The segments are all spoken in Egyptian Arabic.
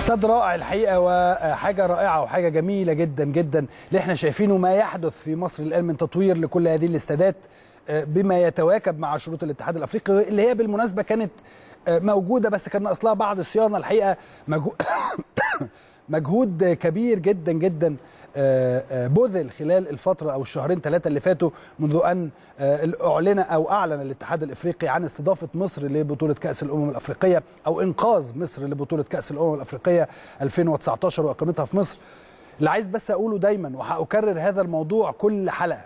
استاد رائع الحقيقه وحاجه رائعه وحاجه جميله جدا جدا اللي احنا شايفينه ما يحدث في مصر الان من تطوير لكل هذه الاستادات بما يتواكب مع شروط الاتحاد الافريقي اللي هي بالمناسبه كانت موجوده بس كان اصلها بعض الصيانه الحقيقه مجهود كبير جدا جدا بذل خلال الفتره او الشهرين ثلاثه اللي فاتوا منذ ان اعلن او اعلن الاتحاد الافريقي عن استضافه مصر لبطوله كاس الامم الافريقيه او انقاذ مصر لبطوله كاس الامم الافريقيه 2019 واقامتها في مصر اللي عايز بس اقوله دايما وهكرر هذا الموضوع كل حلقه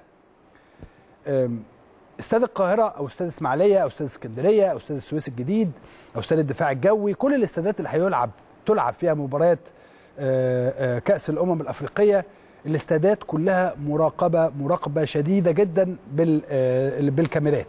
استاد القاهره او استاد اسماعيليه او استاد اسكندريه او استاد السويس الجديد او استاد الدفاع الجوي كل الاستادات اللي هيلعب تلعب فيها مباريات كاس الامم الافريقيه الاستادات كلها مراقبه مراقبه شديده جدا بالكاميرات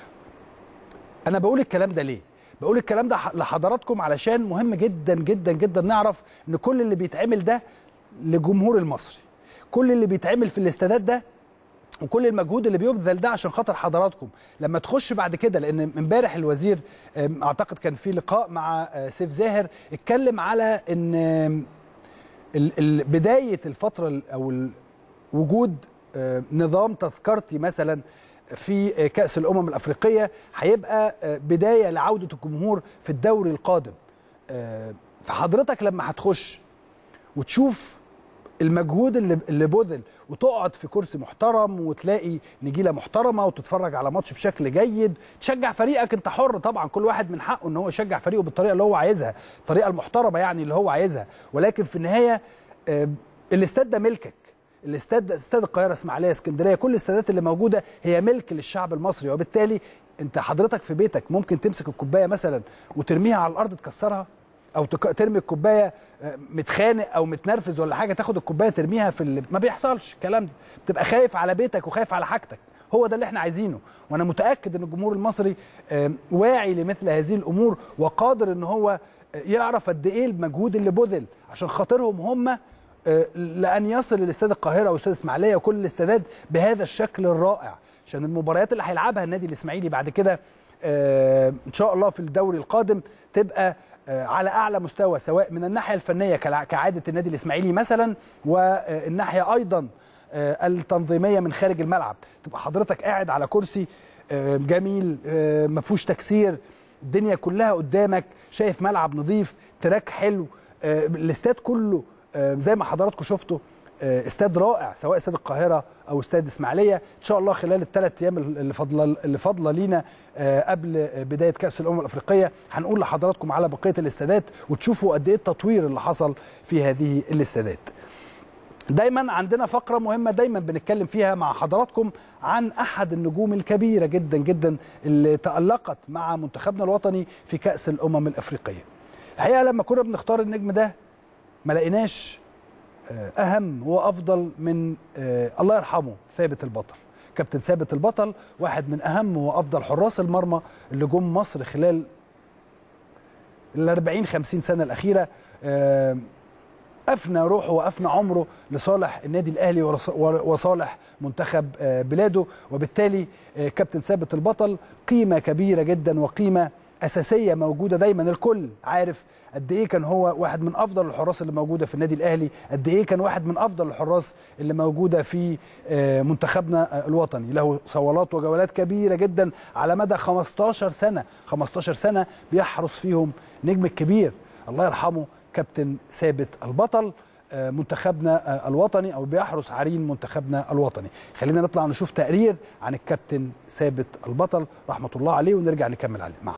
انا بقول الكلام ده ليه بقول الكلام ده لحضراتكم علشان مهم جدا جدا جدا نعرف ان كل اللي بيتعمل ده لجمهور المصري كل اللي بيتعمل في الاستادات ده وكل المجهود اللي بيبذل ده عشان خاطر حضراتكم لما تخش بعد كده لان امبارح الوزير اعتقد كان في لقاء مع سيف زاهر اتكلم على ان بدايه الفتره او وجود نظام تذكرتي مثلا في كاس الامم الافريقيه هيبقى بدايه لعوده الجمهور في الدوري القادم فحضرتك لما هتخش وتشوف المجهود اللي اللي بذل وتقعد في كرسي محترم وتلاقي نجيله محترمه وتتفرج على ماتش بشكل جيد تشجع فريقك انت حر طبعا كل واحد من حقه ان هو يشجع فريقه بالطريقه اللي هو عايزها الطريقه المحترمه يعني اللي هو عايزها ولكن في النهايه الاستاد ده ملكك الاستاد استاد القاهره اسماعيليه اسكندريه كل الاستادات اللي موجوده هي ملك للشعب المصري وبالتالي انت حضرتك في بيتك ممكن تمسك الكوبايه مثلا وترميها على الارض تكسرها او ترمي الكوبايه متخانق او متنرفز ولا حاجه تاخد الكوبايه ترميها في اللي ما بيحصلش الكلام ده بتبقى خايف على بيتك وخايف على حاجتك هو ده اللي احنا عايزينه وانا متاكد ان الجمهور المصري واعي لمثل هذه الامور وقادر ان هو يعرف قد ايه المجهود اللي بذل عشان خاطرهم هم لان يصل لاستاد القاهره واستاد اسماعيليه وكل الاستادات بهذا الشكل الرائع عشان المباريات اللي هيلعبها النادي الاسماعيلي بعد كده ان شاء الله في الدوري القادم تبقى على اعلى مستوى سواء من الناحيه الفنيه كعاده النادي الاسماعيلي مثلا والناحيه ايضا التنظيميه من خارج الملعب تبقى حضرتك قاعد على كرسي جميل ما فيهوش تكسير الدنيا كلها قدامك شايف ملعب نظيف تراك حلو الاستاد كله زي ما حضراتكم شفتوا استاد رائع سواء استاد القاهره او استاد اسماعيليه ان شاء الله خلال الثلاث ايام اللي فاضله اللي فاضله لينا قبل بدايه كاس الامم الافريقيه هنقول لحضراتكم على بقيه الاستادات وتشوفوا قد ايه التطوير اللي حصل في هذه الاستادات دايما عندنا فقره مهمه دايما بنتكلم فيها مع حضراتكم عن احد النجوم الكبيره جدا جدا اللي تالقت مع منتخبنا الوطني في كاس الامم الافريقيه الحقيقه لما كنا بنختار النجم ده ما لقيناش اهم وافضل من الله يرحمه ثابت البطل كابتن ثابت البطل واحد من اهم وافضل حراس المرمى اللي جم مصر خلال ال 40 50 سنه الاخيره افنى روحه وافنى عمره لصالح النادي الاهلي وصالح منتخب بلاده وبالتالي كابتن ثابت البطل قيمه كبيره جدا وقيمه اساسيه موجوده دايما الكل عارف قد ايه كان هو واحد من افضل الحراس اللي موجوده في النادي الاهلي قد ايه كان واحد من افضل الحراس اللي موجوده في منتخبنا الوطني له صولات وجولات كبيره جدا على مدى 15 سنه 15 سنه بيحرس فيهم نجم الكبير الله يرحمه كابتن ثابت البطل منتخبنا الوطني او بيحرس عرين منتخبنا الوطني خلينا نطلع نشوف تقرير عن الكابتن ثابت البطل رحمه الله عليه ونرجع نكمل عليه معه